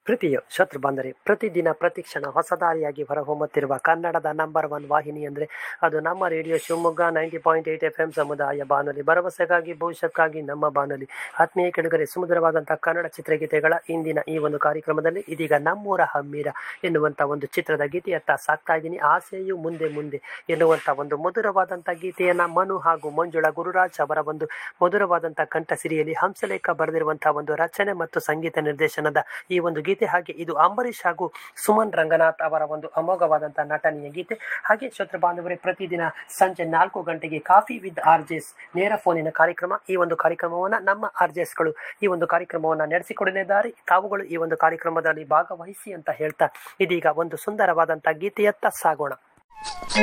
ಪ್ರೀತಿಯು ಶತ್ರು ಬಂದರೆ ಪ್ರತಿದಿನ ಪ್ರತಿಕ್ಷಣ ಹೊಸದಾರಿಯಾಗಿ ಹೊರಹೊಮ್ಮುತ್ತಿರುವ ಕನ್ನಡದ ನಂಬರ್ ಒನ್ ವಾಹಿನಿ ಅಂದರೆ ಅದು ನಮ್ಮ radio Shivamogga ninety point eight F M ಸಮುದಾಯ ಬಾನುಲಿ ಭರವಸೆಗಾಗಿ ಭವಿಷ್ಯಕ್ಕಾಗಿ ನಮ್ಮ ಬಾನುಲಿ ಆತ್ಮೀಯ ಕೆಳಗರೆ ಸುಮಧುರವಾದಂಥ ಕನ್ನಡ ಚಿತ್ರಗೀತೆಗಳ ಇಂದಿನ ಈ ಒಂದು ಕಾರ್ಯಕ್ರಮದಲ್ಲಿ ಇದೀಗ ನಮ್ಮೂರ ಹಮ್ಮೀರ ಎನ್ನುವಂಥ ಒಂದು ಚಿತ್ರದ ಗೀತೆಯತ್ತ ಸಾಕ್ತಾ ಇದ್ದೀನಿ ಆಸೆಯು ಮುಂದೆ ಮುಂದೆ ಎನ್ನುವಂಥ ಒಂದು ಮಧುರವಾದಂಥ ಗೀತೆಯನ್ನು ಮನು ಹಾಗೂ ಮಂಜುಳಾ ಗುರುರಾಜ್ ಅವರ ಒಂದು ಮಧುರವಾದಂಥ ಕಂಠಸಿರಿಯಲ್ಲಿ ಹಂಸಲೇಖ ಬರೆದಿರುವಂತಹ ಒಂದು ರಚನೆ ಮತ್ತು ಸಂಗೀತ ನಿರ್ದೇಶನದ ಈ ಒಂದು ಗೀತೆ ಹಾಗೆ ಇದು ಅಂಬರೀಷ್ ಹಾಗೂ ಸುಮನ್ ರಂಗನಾಥ್ ಅವರ ಒಂದು ಅಮೋಘವಾದಂತಹ ನಟನೆಯ ಗೀತೆ ಹಾಗೆ ಶ್ರೋತೃ ಬಾಂಧವರೇ ಪ್ರತಿದಿನ ಸಂಜೆ ನಾಲ್ಕು ಗಂಟೆಗೆ ಕಾಫಿ ವಿತ್ ಆರ್ಜೆಸ್ ನೇರ ಫೋನಿನ ಕಾರ್ಯಕ್ರಮ ಈ ಒಂದು ಕಾರ್ಯಕ್ರಮವನ್ನ ನಮ್ಮ ಆರ್ಜೆಸ್ಗಳು ಈ ಒಂದು ಕಾರ್ಯಕ್ರಮವನ್ನ ನಡೆಸಿಕೊಡಲಿದ್ದಾರೆ ತಾವುಗಳು ಈ ಒಂದು ಕಾರ್ಯಕ್ರಮದಲ್ಲಿ ಭಾಗವಹಿಸಿ ಅಂತ ಹೇಳ್ತಾ ಇದೀಗ ಒಂದು ಸುಂದರವಾದಂತಹ ಗೀತೆಯತ್ತ ಸಾಗೋಣ